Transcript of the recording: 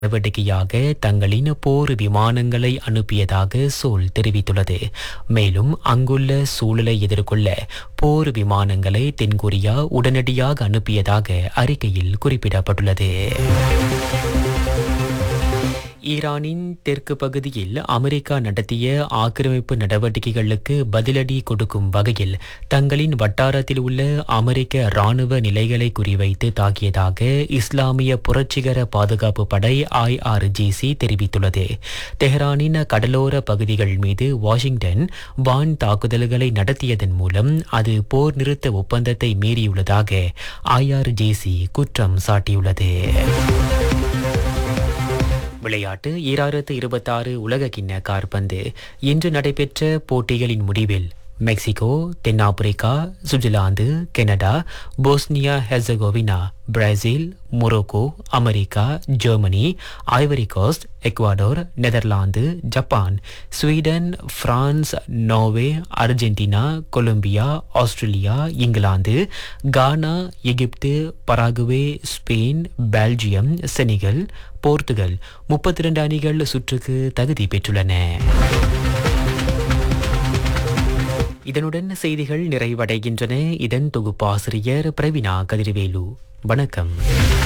நடவடிக்கையாக தங்களின் போர் விமானங்களை அனுப்பியதாக சோல் தெரிவித்துள்ளது மேலும் அங்குள்ள சூழலை எதிர்கொள்ள போர் விமானங்களை தென்கொரியா உடனடியாக அனுப்பியதாக அறிக்கையில் குறிப்பிடப்பட்டுள்ளது ஈரானின் தெற்கு பகுதியில் அமெரிக்கா நடத்திய ஆக்கிரமிப்பு நடவடிக்கைகளுக்கு பதிலடி கொடுக்கும் வகையில் தங்களின் வட்டாரத்தில் உள்ள அமெரிக்க ராணுவ நிலைகளை குறிவைத்து தாக்கியதாக இஸ்லாமிய புரட்சிகர பாதுகாப்பு படை ஐஆர்ஜிசி தெரிவித்துள்ளது தெஹ்ரானின் கடலோர பகுதிகள் மீது வாஷிங்டன் வான் தாக்குதல்களை நடத்தியதன் மூலம் அது போர் நிறுத்த ஒப்பந்தத்தை மீறியுள்ளதாக ஐஆர்ஜிசி குற்றம் சாட்டியுள்ளது விளையாட்டு ஈராயிரத்து இருபத்தாறு உலக கிண்ண கார்பந்து இன்று நடைபெற்ற போட்டிகளின் முடிவில் மெக்சிகோ தென்னாப்பிரிக்கா Switzerland Canada Bosnia Herzegovina Brazil Morocco America Germany Ivory Coast Ecuador Netherlands Japan Sweden France Norway Argentina Colombia Australia England Ghana Egypt Paraguay Spain Belgium Senegal Portugal முப்பத்தி ரெண்டு அணிகள் சுற்றுக்கு தகுதி பெற்றுள்ளன இதனுடன் செய்திகள் நிறைவடைகின்றன இதன் தொகுப்பாசிரியர் பிரவினா கதிர்வேலு வணக்கம்